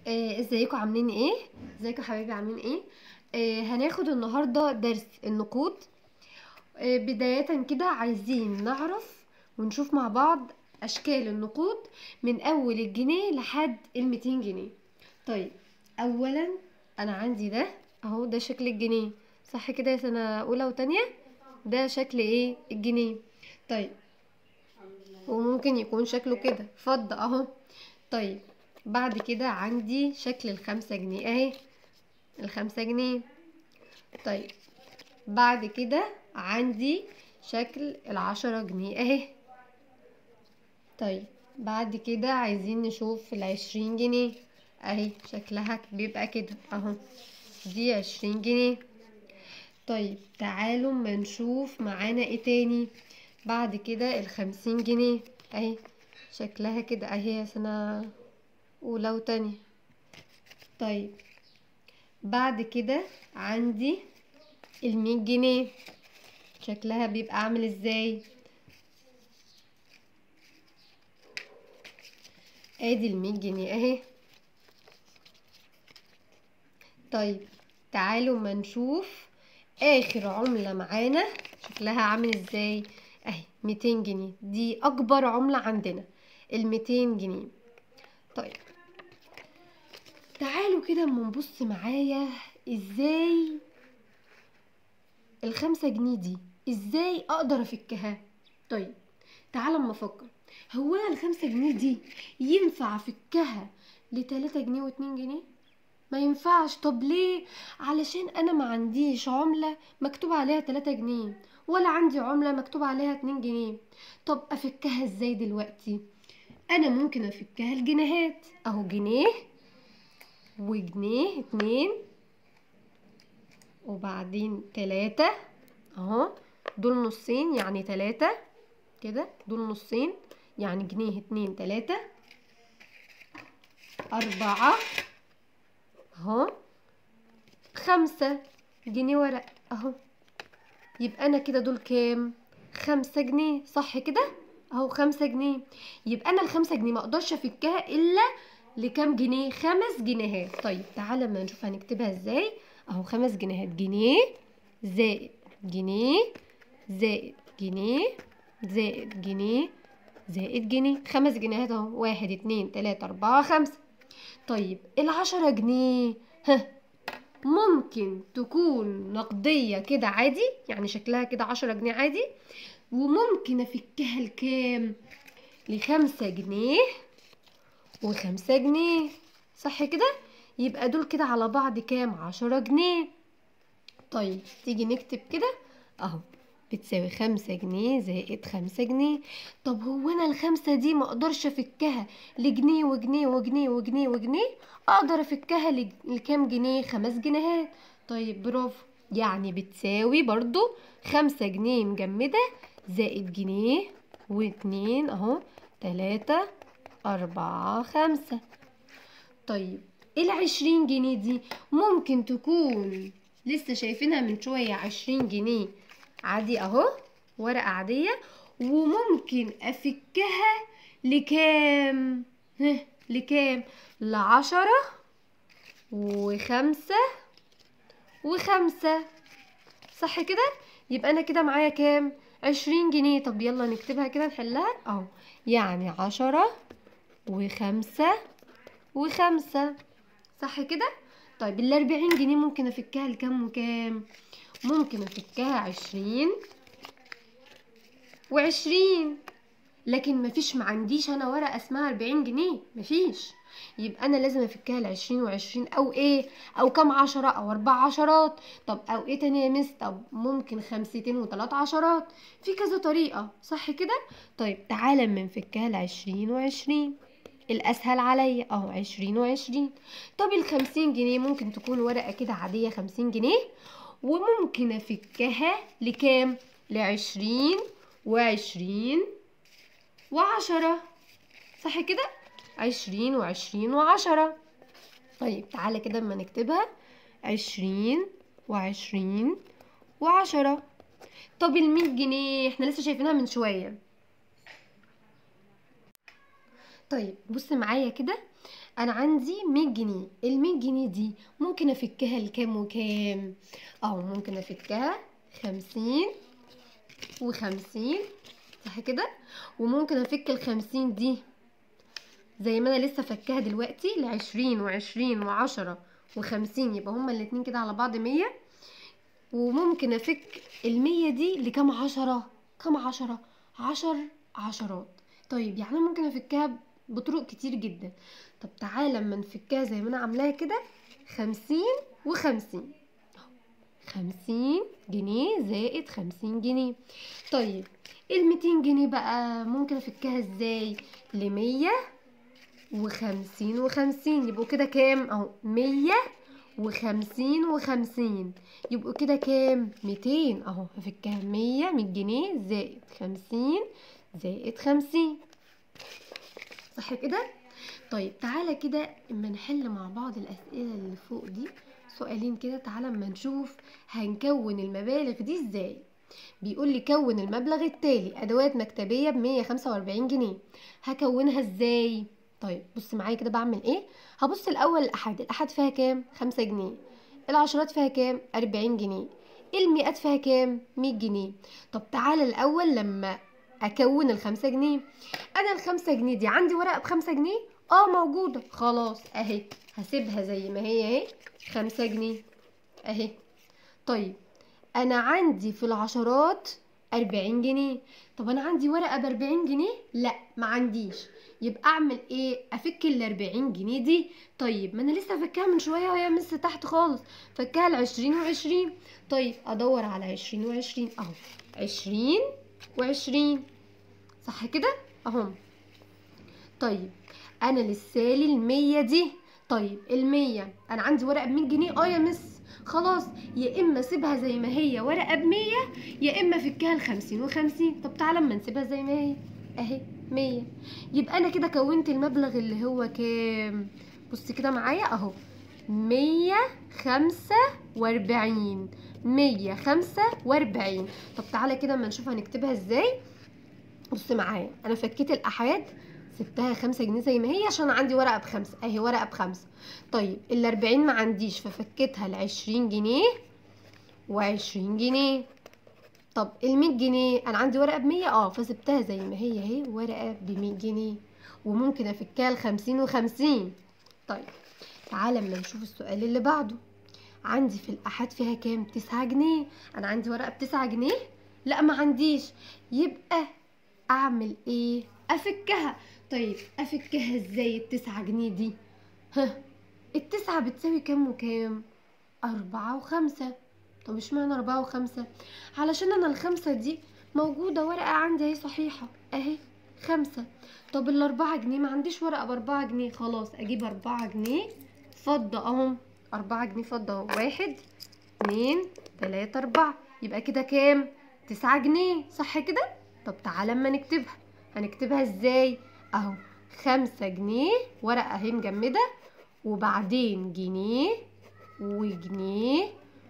آه، ازيكم عاملين ايه ازيكم حبايبي عاملين ايه آه، هناخد النهارده درس النقود آه، بداية كده عايزين نعرف ونشوف مع بعض اشكال النقود من اول الجنيه لحد الميتين جنيه طيب اولا انا عندي ده اهو ده شكل الجنيه صح كده يا سنة اولى وتانية ده شكل ايه الجنيه طيب وممكن يكون شكله كده فضة اهو طيب بعد كده عندي شكل الخمسة جنيه اهي الخمسة جنيه طيب بعد كده عندي شكل العشرة جنيه اهي طيب بعد كده عايزين نشوف العشرين جنيه اهي شكلها بيبقى كده اهو دي عشرين جنيه طيب تعالوا ما نشوف معانا ايه تاني بعد كده الخمسين جنيه اهي شكلها كده اهي يا سنة اولى وتانية طيب بعد كده عندي المية جنيه شكلها بيبقى عامل ازاي ادي المية جنيه اهي طيب تعالوا ما نشوف اخر عملة معانا شكلها عامل ازاي اهي ميتين جنيه دي اكبر عملة عندنا الميتين جنيه طيب تعالوا كده اما نبص معايا ازاي الخمسة جنيه دي ازاي اقدر افكها طيب تعالى اما افكر هو انا الخمسة جنيه دي ينفع افكها لتلاتة جنيه واتنين جنيه ما ينفعش طب ليه علشان انا ما عنديش عملة مكتوب عليها تلاتة جنيه ولا عندي عملة مكتوب عليها اتنين جنيه طب افكها ازاي دلوقتي انا ممكن افكها الجنيهات اهو جنيه وجنيه اتنين وبعدين تلاتة اهو دول نصين يعني تلاتة كده دول نصين يعني جنيه اتنين تلاتة أربعة اهو خمسة جنيه ورق اهو يبقى انا كده دول كام خمسة جنيه صح كده اهو خمسة جنيه يبقى انا الخمسة جنيه ما اقدرش افكها الا لكام جنيه خمس جنيهات طيب تعالى ما نشوف هنكتبها ازاي اهو خمس جنيهات جنيه زائد جنيه زائد جنيه زائد جنيه زائد جنيه خمس جنيهات اهو واحد اتنين تلاتة اربعة خمسة طيب العشرة جنيه ها ممكن تكون نقدية كده عادي يعني شكلها كده عشرة جنيه عادي وممكن افكها لكام لخمسة جنيه وخمسة جنيه صح كده يبقى دول كده على بعض كام عشرة جنيه طيب تيجي نكتب كده اهو بتساوي خمسة جنيه زائد خمسة جنيه طب هو انا الخمسة دي ما اقدرش افكها لجنيه وجنيه وجنيه وجنيه وجنيه اقدر افكها لج- لكام جنيه خمس جنيهات طيب برافو يعني بتساوي برضو خمسة جنيه مجمدة زائد جنيه واتنين اهو تلاتة أربعة خمسة طيب العشرين جنيه دي ممكن تكون لسه شايفينها من شوية عشرين جنيه عادي اهو ورقة عادية وممكن افكها لكام ها لكام لعشرة وخمسة وخمسة صح كده يبقى انا كده معايا كام عشرين جنيه طب يلا نكتبها كده نحلها اهو يعني عشرة وخمسة وخمسة صح كده طيب الأربعين جنيه ممكن أفكها لكام وكام ممكن أفكها عشرين وعشرين لكن مفيش معنديش أنا ورقة اسمها أربعين جنيه مفيش يبقى أنا لازم أفكها لعشرين وعشرين أو إيه أو كام عشرة أو أربع عشرات طب أو إيه تاني يا مس طب ممكن خمستين وتلات عشرات في كذا طريقة صح كده طيب تعالى اما نفكها لعشرين وعشرين الأسهل عليا أهو عشرين وعشرين طب الخمسين جنيه ممكن تكون ورقة كده عادية خمسين جنيه وممكن أفكها لكام لعشرين وعشرين وعشرة صح كده عشرين وعشرين وعشرة طيب تعالى كده اما نكتبها عشرين وعشرين وعشرة طب المية جنيه احنا لسه شايفينها من شوية طيب بص معايا كده انا عندي 100 جنيه ال 100 جنيه دي ممكن افكها لكام وكام او ممكن افكها 50 و50 صح كده وممكن افك ال 50 دي زي ما انا لسه فكها دلوقتي ل 20 و20 و10 و50 يبقى هما الاتنين كده على بعض 100 وممكن افك المية دي لكام عشرة كام عشرة عشر عشرات طيب يعني ممكن افكها بطرق كتير جدا طب تعالى لما نفكها زي ما انا عاملاها كده خمسين وخمسين خمسين جنيه زائد خمسين جنيه طيب الميتين جنيه بقى ممكن افكها ازاي لمية وخمسين وخمسين يبقوا كده كام اهو مية وخمسين وخمسين يبقوا كده كام ميتين اهو هفكها مية مية جنيه زائد خمسين زائد خمسين صح كده طيب تعالى كده اما نحل مع بعض الاسئله اللي فوق دي سؤالين كده تعالى اما نشوف هنكون المبالغ دي ازاي بيقول لي كون المبلغ التالي ادوات مكتبيه ب 145 جنيه هكونها ازاي طيب بص معايا كده بعمل ايه هبص الاول الاحاد الاحاد فيها كام 5 جنيه العشرات فيها كام 40 جنيه المئات فيها كام 100 جنيه طب تعالى الاول لما اكون الخمسة جنيه انا الخمسة جنيه دي عندي ورقة بخمسة جنيه اه موجودة خلاص اهي هسيبها زي ما هي اهي خمسة جنيه اهي طيب انا عندي في العشرات أربعين جنيه طب انا عندي ورقة بأربعين جنيه لا ما عنديش يبقى اعمل ايه افك الأربعين جنيه دي طيب ما انا لسه فكها من شوية وهي مس تحت خالص فكها العشرين وعشرين طيب ادور على عشرين وعشرين اهو عشرين وعشرين صح كده اهم طيب انا لسالي المية دي طيب المية انا عندي ورقة بمية جنيه اه يا مس خلاص يا اما اسيبها زي ما هي ورقة بمية يا اما افكها لخمسين وخمسين طب تعالى اما نسيبها زي ما هي اهي مية يبقى انا كده كونت المبلغ اللي هو كام بص كده معايا اهو مية خمسة واربعين مية خمسة واربعين طب تعالى كده اما نشوف هنكتبها ازاي بص معايا انا فكيت الاحاد سبتها خمسة جنيه زي ما هي عشان عندي ورقة بخمسة اهي ورقة بخمسة طيب الاربعين ما عنديش ففكيتها لعشرين جنيه وعشرين جنيه طب المية جنيه انا عندي ورقة بمية اه فسبتها زي ما هي اهي ورقة بمية جنيه وممكن افكها لخمسين وخمسين طيب تعالى اما نشوف السؤال اللي بعده عندي في الأحد فيها كام تسعة جنيه أنا عندي ورقة بتسعة جنيه لا ما عنديش يبقى أعمل إيه أفكها طيب أفكها إزاي التسعة جنيه دي ها التسعة بتساوي كام وكام أربعة وخمسة طب اشمعنى أربعة وخمسة علشان أنا الخمسة دي موجودة ورقة عندي اهي صحيحة اهي خمسة طب الأربعة جنيه ما عنديش ورقة بأربعة جنيه خلاص أجيب أربعة جنيه فضة أهم أربعة جنيه فضة أهو واحد اتنين تلاتة أربعة يبقى كده كام تسعة جنيه صح كده طب تعالى اما نكتبها هنكتبها ازاي اهو خمسة جنيه ورقة اهي مجمدة وبعدين جنيه وجنيه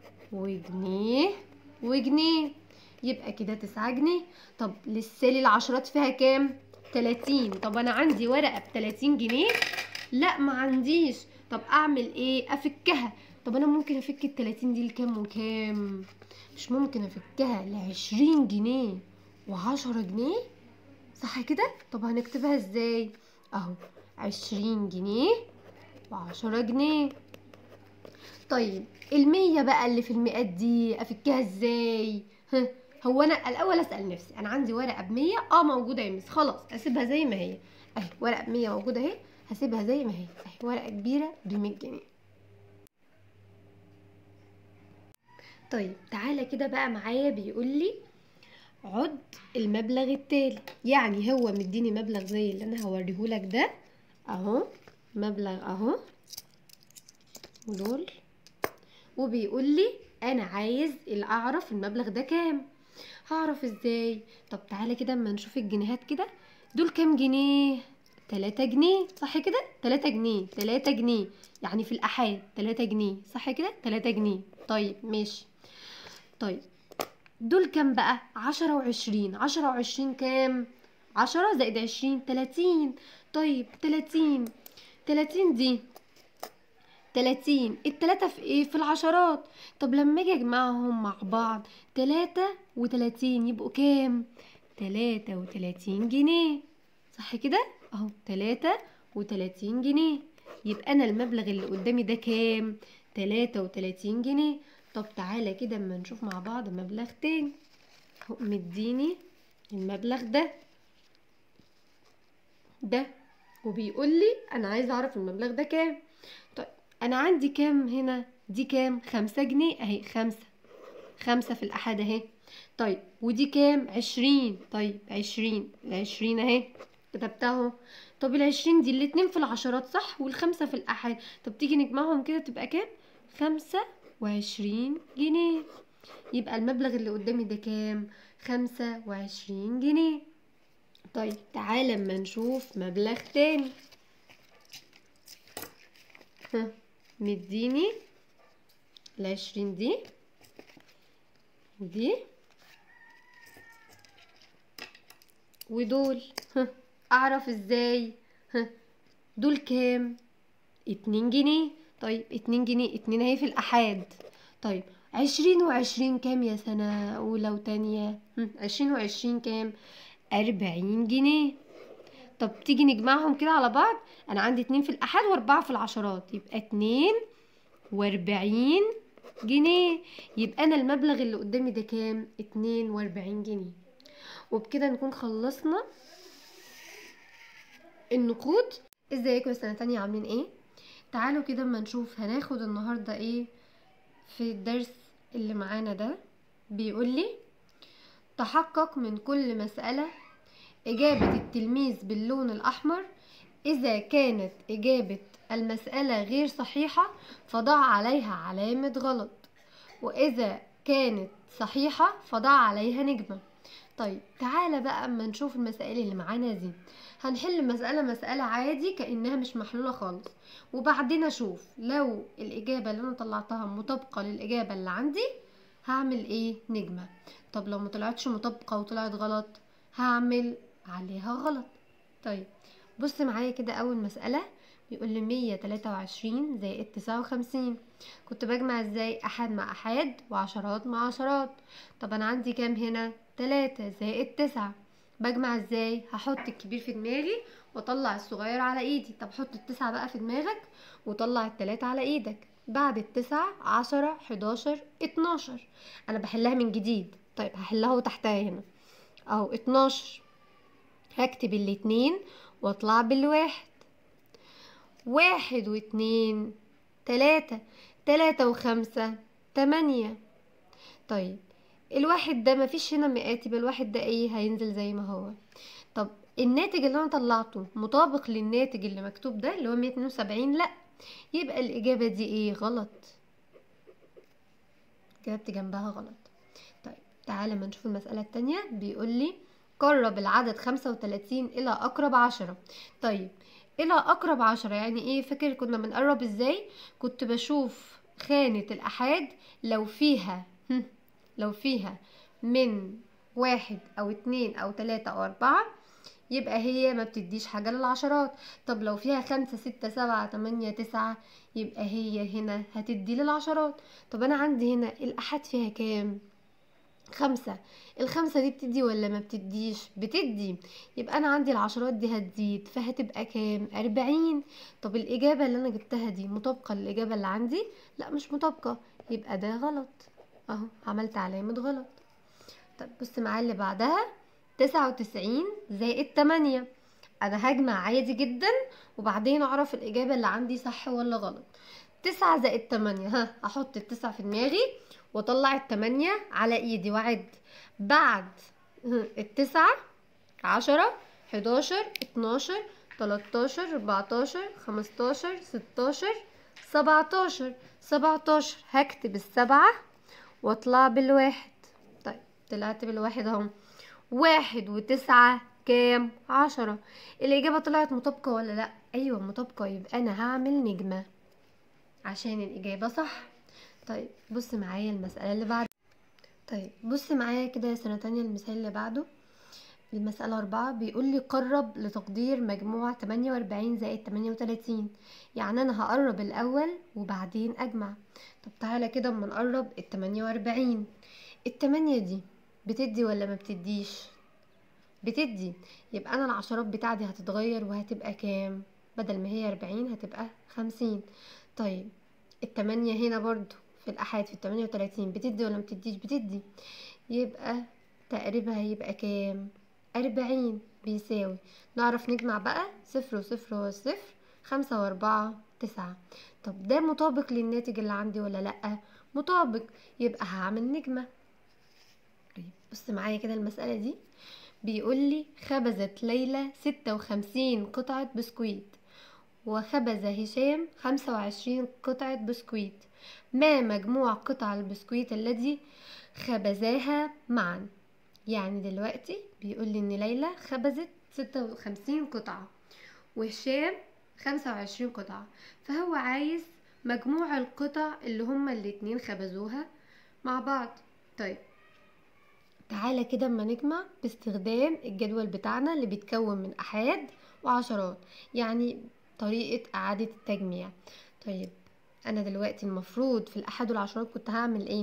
وجنيه وجنيه يبقى كده تسعة جنيه طب للسالي العشرات فيها كام تلاتين طب انا عندي ورقة بتلاتين جنيه لا ما عنديش طب اعمل ايه افكها طب انا ممكن افك التلاتين دي لكام وكام مش ممكن افكها لعشرين جنيه وعشرة جنيه صح كده طب هنكتبها ازاي اهو عشرين جنيه وعشرة جنيه طيب المية بقى اللي في المئات دي افكها ازاي ها هو انا الاول اسال نفسي انا عندي ورقه بمية اه موجوده يا مس خلاص اسيبها زي ما هي اهي ورقه بمية موجوده اهي هسيبها زي ما هي اهي ورقه كبيره بمية جنيه طيب تعالى كده بقى معايا بيقول لي عد المبلغ التالي يعني هو مديني مبلغ زي اللي انا هوريهولك ده اهو مبلغ اهو ودول وبيقول لي انا عايز اعرف المبلغ ده كام هعرف ازاي طب تعالى كده اما نشوف الجنيهات كده دول كام جنيه تلاتة جنيه صح كده تلاتة جنيه تلاتة جنيه يعني في الأحاد تلاتة جنيه صح كده تلاتة جنيه طيب ماشي طيب دول كام بقى عشرة وعشرين عشرة وعشرين كام عشرة زائد عشرين تلاتين طيب تلاتين تلاتين دي تلاتين التلاتة في ايه في العشرات طب لما اجي اجمعهم مع بعض تلاتة وتلاتين يبقوا كام تلاتة وتلاتين جنيه صح كده اهو تلاتة وتلاتين جنيه يبقى انا المبلغ اللي قدامي ده كام تلاتة وتلاتين جنيه طب تعالى كده اما نشوف مع بعض مبلغ تاني اهو مديني المبلغ ده ده وبيقول لي انا عايزه اعرف المبلغ ده كام طيب انا عندي كام هنا دي كام خمسة جنيه اهي خمسة خمسة في الأحد اهي طيب ودي كام عشرين طيب عشرين العشرين اهي كتبتها اهو طب العشرين دي الاتنين في العشرات صح والخمسة في الأحد طب تيجي نجمعهم كده تبقى كام خمسة وعشرين جنيه يبقى المبلغ اللي قدامي ده كام خمسة وعشرين جنيه طيب تعالى اما نشوف مبلغ تاني ها مديني العشرين دي دي ودول ها اعرف ازاي ها دول كام اتنين جنيه طيب اتنين جنيه اتنين اهي في الأحاد طيب عشرين وعشرين كام يا سنة أولى وتانية هم، عشرين وعشرين كام أربعين جنيه طب تيجي نجمعهم كده على بعض أنا عندي اتنين في الأحاد وأربعة في العشرات يبقى اتنين وأربعين جنيه يبقى أنا المبلغ اللي قدامي ده كام اتنين وأربعين جنيه وبكده نكون خلصنا النقود ازيكم يا سنة تانية عاملين ايه تعالوا كده اما نشوف هناخد النهاردة ايه في الدرس اللي معانا ده بيقولي تحقق من كل مسألة إجابة التلميذ باللون الأحمر إذا كانت إجابة المسألة غير صحيحة فضع عليها علامة غلط وإذا كانت صحيحة فضع عليها نجمة طيب تعالى بقى اما نشوف المسائل اللي معانا دي هنحل مسألة مسألة عادي كأنها مش محلولة خالص وبعدين اشوف لو الإجابة اللي انا طلعتها مطابقة للإجابة اللي عندي هعمل ايه نجمة طب لو مطلعتش مطابقة وطلعت غلط هعمل عليها غلط طيب بص معايا كده أول مسألة بيقول لي مية تلاتة وعشرين زائد تسعة وخمسين كنت بجمع ازاي أحد مع أحد وعشرات مع عشرات طب أنا عندي كام هنا تلاتة زائد تسعة بجمع ازاي هحط الكبير في دماغي واطلع الصغير على ايدي طب حط التسعة بقى في دماغك وطلع التلاتة على ايدك بعد التسعة عشرة حداشر اتناشر انا بحلها من جديد طيب هحلها وتحتها هنا اهو اتناشر هكتب الاتنين واطلع بالواحد واحد واتنين تلاتة تلاتة وخمسة تمانية طيب الواحد ده مفيش هنا مئات يبقى الواحد ده ايه هينزل زي ما هو طب الناتج اللي انا طلعته مطابق للناتج اللي مكتوب ده اللي هو 172 لا يبقى الاجابه دي ايه غلط كتبت جنبها غلط طيب تعالى ما نشوف المساله التانية بيقول لي قرب العدد 35 الى اقرب عشرة طيب الى اقرب عشرة يعني ايه فاكر كنا بنقرب ازاي كنت بشوف خانه الاحاد لو فيها هم، لو فيها من واحد او اتنين او تلاتة او اربعة يبقى هي ما بتديش حاجة للعشرات طب لو فيها خمسة ستة سبعة تمانية تسعة يبقى هي هنا هتدي للعشرات طب انا عندي هنا الاحاد فيها كام خمسة الخمسة دي بتدي ولا ما بتديش بتدي يبقى انا عندي العشرات دي هتزيد فهتبقى كام اربعين طب الاجابة اللي انا جبتها دي مطابقة للاجابة اللي عندي لا مش مطابقة يبقى ده غلط اهو عملت علامة غلط طب بص معايا اللي بعدها تسعة وتسعين زائد تمانية انا هجمع عادي جدا وبعدين اعرف الاجابة اللي عندي صح ولا غلط تسعة زائد تمانية ها احط التسعة في دماغي واطلع التمانية على ايدي واعد بعد التسعة عشرة حداشر اتناشر تلاتاشر اربعتاشر خمستاشر ستاشر سبعتاشر سبعتاشر هكتب السبعة واطلع بالواحد طيب طلعت بالواحد اهو واحد وتسعة كام عشرة الإجابة طلعت مطابقة ولا لأ أيوة مطابقة يبقى أنا هعمل نجمة عشان الإجابة صح طيب بص معايا المسألة اللي بعد طيب بص معايا كده يا سنة تانية المثال اللي بعده المسألة أربعة بيقول لي قرب لتقدير مجموع تمانية وأربعين زائد تمانية وتلاتين يعني أنا هقرب الأول وبعدين أجمع طب تعالى كده أما نقرب التمانية وأربعين التمانية دي بتدي ولا ما بتديش بتدي يبقى أنا العشرات بتاعتي هتتغير وهتبقى كام بدل ما هي أربعين هتبقى خمسين طيب التمانية هنا برضو في الأحاد في التمانية وتلاتين بتدي ولا ما بتديش بتدي يبقى تقريبها هيبقى كام أربعين بيساوي نعرف نجمع بقى صفر وصفر وصفر خمسة وأربعة تسعة طب ده مطابق للناتج اللي عندي ولا لأ مطابق يبقى هعمل نجمة طيب بص معايا كده المسألة دي بيقول لي خبزت ليلى ستة وخمسين قطعة بسكويت وخبز هشام خمسة وعشرين قطعة بسكويت ما مجموع قطع البسكويت الذي خبزاها معا يعني دلوقتي بيقول لي ان ليلى خبزت ستة وخمسين قطعة وهشام خمسة وعشرين قطعة فهو عايز مجموع القطع اللي هما الاتنين خبزوها مع بعض طيب تعالى كده اما نجمع باستخدام الجدول بتاعنا اللي بيتكون من احاد وعشرات يعني طريقة اعادة التجميع طيب انا دلوقتي المفروض في الاحاد والعشرات كنت هعمل ايه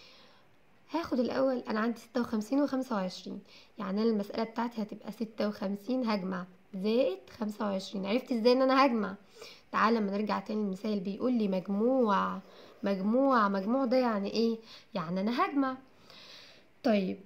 هاخد الاول انا عندي ستة وخمسين وخمسة وعشرين يعني انا المسألة بتاعتي هتبقى ستة وخمسين هجمع زائد خمسة وعشرين عرفت ازاي ان انا هجمع تعالى لما نرجع تاني المثال بيقول لي مجموع مجموع مجموع ده يعني ايه يعني انا هجمع طيب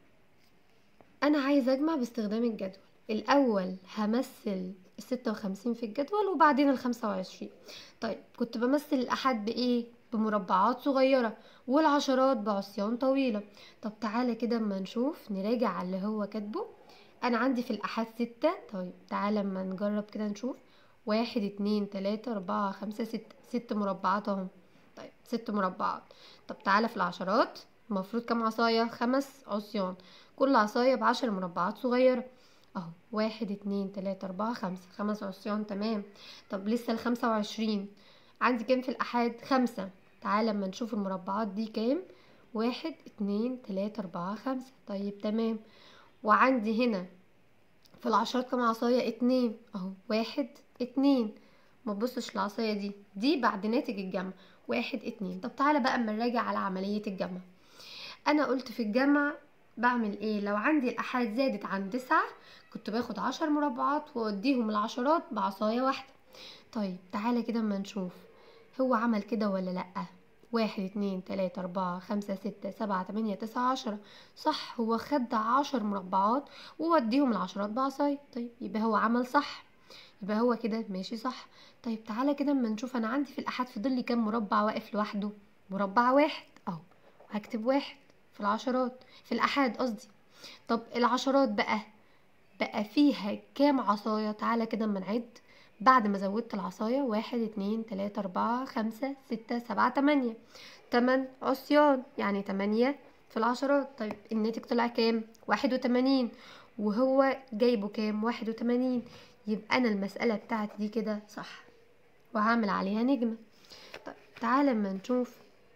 انا عايزه اجمع باستخدام الجدول الاول همثل الستة وخمسين في الجدول وبعدين الخمسة وعشرين طيب كنت بمثل الأحد بإيه بمربعات صغيرة والعشرات بعصيان طويلة طب تعالى كده اما نشوف نراجع على اللي هو كاتبه أنا عندي في الأحد ستة طيب تعالى اما نجرب كده نشوف واحد اتنين تلاتة أربعة خمسة ستة ست مربعات اهم طيب ست مربعات طب تعالى في العشرات المفروض كام عصاية خمس عصيان كل عصاية بعشر مربعات صغيرة اهو واحد اتنين تلاتة اربعة خمسة خمس عصيان تمام طب لسه الخمسة وعشرين عندي كام في الأحاد خمسة تعالى اما نشوف المربعات دي كام واحد اتنين تلاتة اربعة خمسة طيب تمام وعندي هنا في العشرات كام عصاية اتنين اهو واحد اتنين ما تبصش العصاية دي دي بعد ناتج الجمع واحد اتنين طب تعالى بقى اما نراجع على عملية الجمع انا قلت في الجمع بعمل ايه لو عندي الأحاد زادت عن تسعة كنت باخد عشر مربعات واوديهم العشرات بعصاية واحدة طيب تعالى كده اما نشوف هو عمل كده ولا لأ واحد اتنين تلاتة أربعة خمسة ستة سبعة تمانية تسعة عشرة صح هو خد عشر مربعات ووديهم العشرات بعصاية طيب يبقى هو عمل صح يبقى هو كده ماشي صح طيب تعالى كده اما نشوف انا عندي في الأحاد فاضل لي كام مربع واقف لوحده مربع واحد اهو هكتب واحد في العشرات في الأحاد قصدي طب العشرات بقى بقى فيها كام عصاية تعالى كده اما نعد بعد ما زودت العصاية واحد اتنين تلاتة أربعة خمسة ستة سبعة تمانية تمن عصيان يعني تمانية في العشرات طيب الناتج طلع كام واحد وتمانين وهو جايبه كام واحد وتمانين يبقى أنا المسألة بتاعتي دي كده صح وهعمل عليها نجمة طيب تعالى اما نشوف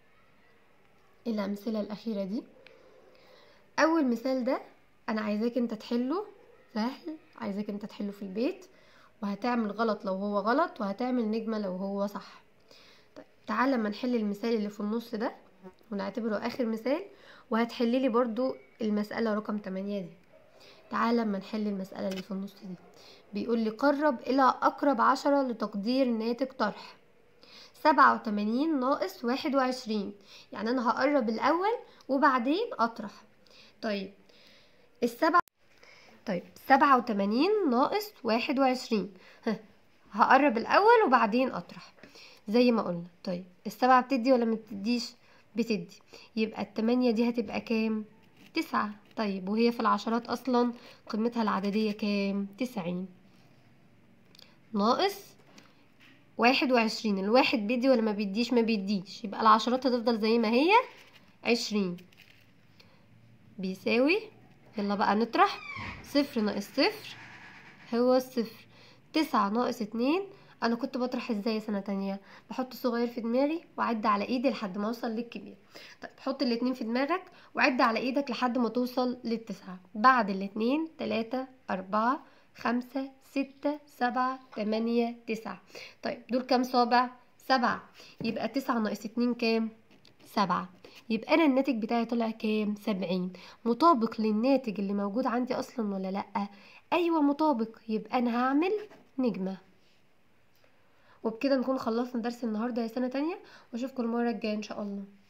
الأمثلة الأخيرة دي أول مثال ده أنا عايزاك أنت تحله سهل عايزاك أنت تحله في البيت وهتعمل غلط لو هو غلط وهتعمل نجمة لو هو صح طيب تعالى لما نحل المثال اللي في النص ده ونعتبره آخر مثال وهتحلي لي برضو المسألة رقم 8 دي تعالى لما نحل المسألة اللي في النص دي بيقول لي قرب إلى أقرب عشرة لتقدير ناتج طرح سبعة وتمانين ناقص واحد وعشرين يعني أنا هقرب الأول وبعدين أطرح طيب السبعة طيب سبعة وتمانين ناقص واحد وعشرين هقرب الأول وبعدين أطرح زي ما قلنا طيب السبعة بتدي ولا ما بتديش بتدي يبقى التمانية دي هتبقى كام تسعة طيب وهي في العشرات أصلا قيمتها العددية كام تسعين ناقص واحد وعشرين الواحد بيدي ولا ما بيديش ما بيديش يبقى العشرات هتفضل زي ما هي عشرين بيساوي يلا بقى نطرح صفر ناقص صفر هو الصفر تسعة ناقص اتنين انا كنت بطرح ازاي سنة تانية بحط صغير في دماغي واعد على ايدي لحد ما اوصل للكبير طيب حط الاتنين في دماغك وعد على ايدك لحد ما توصل للتسعة بعد الاتنين تلاتة اربعة خمسة ستة سبعة تمانية تسعة طيب دول كام صابع سبعة يبقى تسعة ناقص اتنين كام سبعة يبقى انا الناتج بتاعي طلع كام سبعين مطابق للناتج اللي موجود عندي اصلا ولا لا ايوه مطابق يبقى انا هعمل نجمة وبكده نكون خلصنا درس النهاردة يا سنة تانية واشوفكم المرة الجاية ان شاء الله